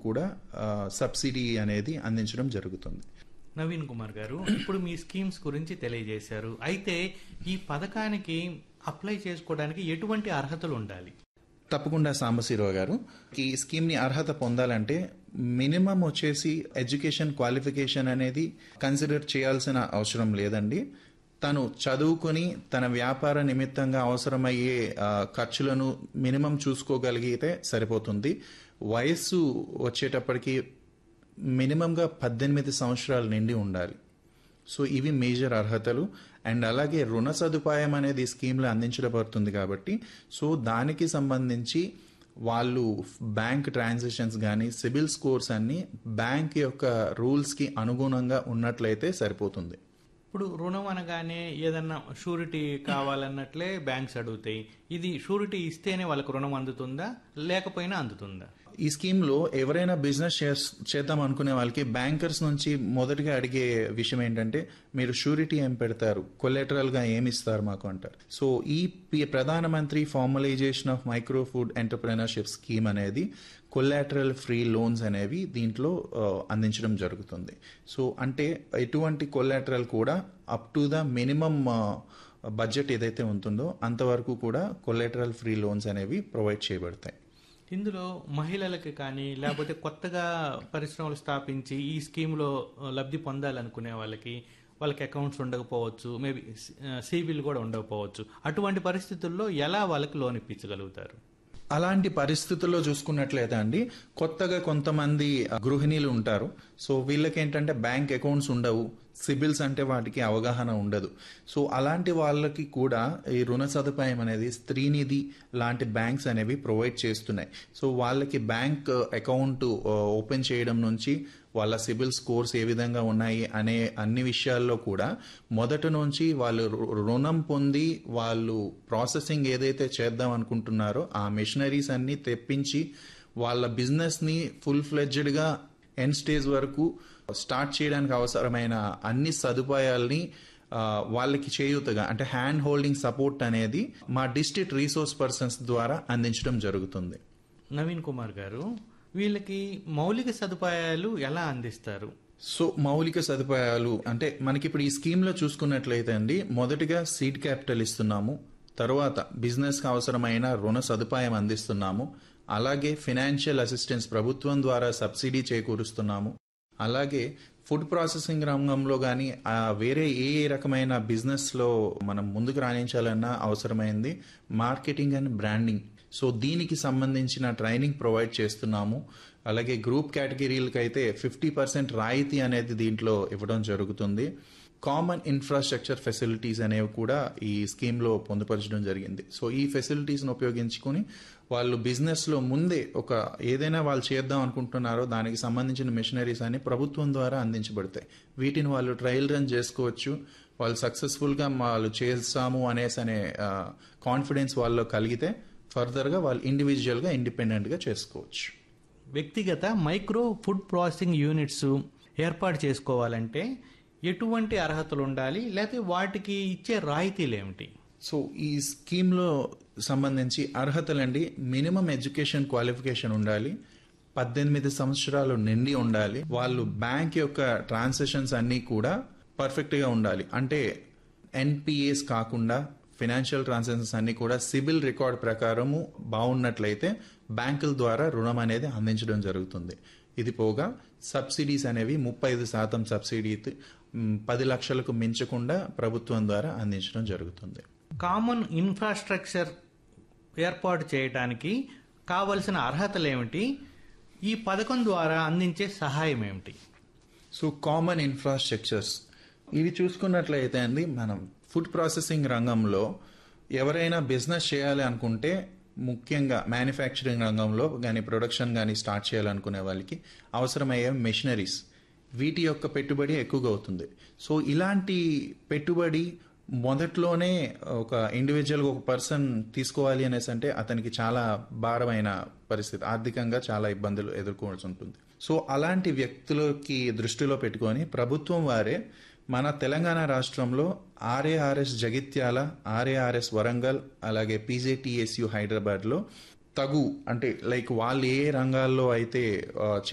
కూడా ఆ, సబ్సిడీ అనేది అందించడం జరుగుతుంది నవీన్ కుమార్ గారు ఇప్పుడు మీ స్కీమ్స్ గురించి తెలియజేశారు అయితే ఈ పథకానికి అప్లై చేసుకోవడానికి ఎటువంటి అర్హతలు ఉండాలి తప్పకుండా సాంబశివరావు గారు ఈ స్కీమ్ ని అర్హత పొందాలంటే మినిమం వచ్చేసి ఎడ్యుకేషన్ క్వాలిఫికేషన్ అనేది కన్సిడర్ చేయాల్సిన అవసరం లేదండి తను చదువుకొని తన వ్యాపార నిమిత్తంగా అవసరమయ్యే ఆ, ఖర్చులను మినిమం చూసుకోగలిగితే సరిపోతుంది వయస్సు వచ్చేటప్పటికి మినిమంగా పద్దెనిమిది సంవత్సరాలు నిండి ఉండాలి సో ఇవి మేజర్ అర్హతలు అండ్ అలాగే రుణ సదుపాయం అనేది ఈ స్కీమ్లో అందించబడుతుంది కాబట్టి సో దానికి సంబంధించి వాళ్ళు బ్యాంక్ ట్రాన్సాక్షన్స్ కానీ సిబిల్ స్కోర్స్ అన్ని బ్యాంక్ యొక్క రూల్స్కి అనుగుణంగా ఉన్నట్లయితే సరిపోతుంది ఇప్పుడు రుణం అనగానే ఏదన్నా షూరిటీ కావాలన్నట్లే బ్యాంక్స్ అడుగుతాయి ఇది షూరిటీ ఇస్తేనే వాళ్ళకు రుణం అందుతుందా లేకపోయినా అందుతుందా ఈ స్కీమ్ లో ఎవరైనా బిజినెస్ చేద్దాం అనుకునే వాళ్ళకి బ్యాంకర్స్ నుంచి మొదటిగా అడిగే విషయం ఏంటంటే మీరు షూరిటీ ఏం పెడతారు కొలెటరల్ గా ఏమి ఇస్తారు మాకు అంటారు సో ఈ పి- ప్రధానమంత్రి formalisation of micro food entrepreneurship scheme అనేది కొలాటరల్ ఫ్రీ లోన్స్ అనేవి దీంట్లో ఆ, అందించడం జరుగుతుంది సో అంటే ఎటువంటి కొలాటరల్ కూడా up to the minimum budget ఏదైతే ఉంటుందో అంతవరకు కూడా కొలాటరల్ ఫ్రీ లోన్స్ అనేవి ప్రొవైడ్ చేయబడతాయి ఇందులో మహిళలకి కానీ లేకపోతే కొత్తగా పరిశ్రమలు స్థాపించి ఈ స్కీమ్లో లబ్ధి పొందాలనుకునే వాళ్ళకి వాళ్ళకి అకౌంట్స్ ఉండకపోవచ్చు మేబీ సిబిల్ కూడా ఉండకపోవచ్చు అటువంటి పరిస్థితుల్లో ఎలా వాళ్ళకి లోన్ ఇప్పించగలుగుతారు అలాంటి పరిస్థితుల్లో చూసుకున్నట్లయితే అండి కొత్తగా కొంతమంది గృహిణీలు ఉంటారు సో వీళ్ళకి ఏంటంటే బ్యాంక్ అకౌంట్స్ ఉండవు సిబిల్స్ అంటే వాటికి అవగాహన ఉండదు సో అలాంటి వాళ్ళకి కూడా ఈ రుణ సదుపాయం అనేది స్త్రీనిధి లాంటి బ్యాంక్స్ అనేవి ప్రొవైడ్ చేస్తున్నాయి సో వాళ్ళకి బ్యాంక్ అకౌంట్ ఓపెన్ చేయడం నుంచి వాళ్ళ సిబిల్ స్కోర్స్ ఏ విధంగా ఉన్నాయి అనే అన్ని విషయాల్లో కూడా మొదటి నుంచి వాళ్ళు రు- రుణం పొంది వాళ్ళు ప్రాసెసింగ్ ఏదైతే చేద్దాం అనుకుంటున్నారో ఆ మెషినరీస్ అన్ని తెప్పించి వాళ్ళ బిజినెస్ ని ఫుల్ ఫ్లెడ్జ్డ్ గా ఎండ్ స్టేజ్ వరకు స్టార్ట్ చేయడానికి అవసరమైన అన్ని సదుపాయాల్ని ఆ, వాళ్ళకి చేయూతగా అంటే హ్యాండ్ హోల్డింగ్ సపోర్ట్ అనేది మా డిస్ట్రిక్ట్ రీసోర్స్ పర్సన్స్ ద్వారా అందించడం జరుగుతుంది నవీన్ కుమార్ గారు వీళ్ళకి మౌలిక సదుపాయాలు ఎలా అందిస్తారు సో మౌలిక సదుపాయాలు అంటే మనకి ఇప్పుడు ఈ స్కీమ్ లో చూసుకున్నట్లయితే అండి మొదటిగా సీడ్ క్యాపిటల్ ఇస్తున్నాము తర్వాత బిజినెస్ కి అవసరమైన రుణ సదుపాయం అందిస్తున్నాము అలాగే ఫినాన్షియల్ అసిస్టెన్స్ ప్రభుత్వం ద్వారా సబ్సిడీ చేకూరుస్తున్నాము అలాగే ఫుడ్ ప్రాసెసింగ్ రంగంలో కానీ వేరే ఏ ఏ రకమైన బిజినెస్ లో మనం ముందుకు రాణించాలన్నా అవసరమైంది మార్కెటింగ్ అండ్ బ్రాండింగ్ సో దీనికి సంబంధించిన ట్రైనింగ్ ప్రొవైడ్ చేస్తున్నాము అలాగే గ్రూప్ కేటగిరీలకు అయితే ఫిఫ్టీ పర్సెంట్ రాయితీ అనేది దీంట్లో ఇవ్వడం జరుగుతుంది కామన్ ఇన్ఫ్రాస్ట్రక్చర్ ఫెసిలిటీస్ అనేవి కూడా ఈ స్కీమ్ లో పొందుపరచడం జరిగింది సో ఈ ఫెసిలిటీస్ ను ఉపయోగించుకుని వాళ్ళు బిజినెస్ లో ముందే ఒక ఏదైనా వాళ్ళు చేద్దాం అనుకుంటున్నారో దానికి సంబంధించిన మిషనరీస్ అన్ని ప్రభుత్వం ద్వారా అందించబడతాయి వీటిని వాళ్ళు ట్రయల్ రన్ చేసుకోవచ్చు వాళ్ళు సక్సెస్ఫుల్ గా వాళ్ళు చేస్తాము అనేసి అనే కాన్ఫిడెన్స్ వాళ్ళలో కలిగితే ఫర్దర్ గా వాళ్ళు ఇండివిజువల్ గా ఇండిపెండెంట్ గా చేసుకోవచ్చు వ్యక్తిగత మైక్రో ఫుడ్ ప్రాసెసింగ్ యూనిట్స్ ఏర్పాటు చేసుకోవాలంటే ఎటువంటి అర్హతలు ఉండాలి లేకపోతే వాటికి ఇచ్చే రాయితీలు ఏమిటి సో ఈ స్కీమ్ లో సంబంధించి అర్హతలండి మినిమం ఎడ్యుకేషన్ క్వాలిఫికేషన్ ఉండాలి పద్దెనిమిది సంవత్సరాలు నిండి ఉండాలి వాళ్ళు బ్యాంక్ యొక్క ట్రాన్సాక్షన్స్ అన్నీ కూడా పర్ఫెక్ట్ గా ఉండాలి అంటే ఎన్పిఏస్ కాకుండా ఫినాన్షియల్ ట్రాన్సాక్షన్స్ అన్ని కూడా సిబిల్ రికార్డ్ ప్రకారము బాగున్నట్లయితే బ్యాంకుల ద్వారా రుణం అనేది అందించడం జరుగుతుంది ఇది పోగా సబ్సిడీస్ అనేవి ముప్పై ఐదు శాతం సబ్సిడీ మ్, పది లక్షలకు మించకుండా ప్రభుత్వం ద్వారా అందించడం జరుగుతుంది కామన్ ఇన్ఫ్రాస్ట్రక్చర్ ఏర్పాటు చేయడానికి కావలసిన అర్హతలు ఏమిటి ఈ పథకం ద్వారా అందించే సహాయం ఏమిటి సో కామన్ ఇన్ఫ్రాస్ట్రక్చర్స్ ఇవి చూసుకున్నట్లయితే అండి మనం ఫుడ్ ప్రాసెసింగ్ రంగంలో ఎవరైనా బిజినెస్ చేయాలి అనుకుంటే ముఖ్యంగా మ్యానుఫ్యాక్చరింగ్ రంగంలో కానీ ప్రొడక్షన్ కానీ స్టార్ట్ చేయాలనుకునే వాళ్ళకి అవసరమయ్యే మెషినరీస్ వీటి యొక్క పెట్టుబడి ఎక్కువగా అవుతుంది సో ఇలాంటి పెట్టుబడి మొదట్లోనే ఒక ఇండివిజువల్ ఒక పర్సన్ తీసుకోవాలి అనేసి అంటే అతనికి చాలా భారమైన పరిస్థితి ఆర్థికంగా చాలా ఇబ్బందులు ఎదుర్కోవాల్సి ఉంటుంది సో అలాంటి వ్యక్తులకి దృష్టిలో పెట్టుకొని ప్రభుత్వం వారే మన తెలంగాణ రాష్ట్రంలో ఆర్ఏఆర్ఎస్ జగిత్యాల ఆర్ఏఆర్ఎస్ వరంగల్ అలాగే పీజేటీఎస్యు హైదరాబాద్ లో తగు అంటే లైక్ వాళ్ళు ఏ రంగాల్లో అయితే ఆ,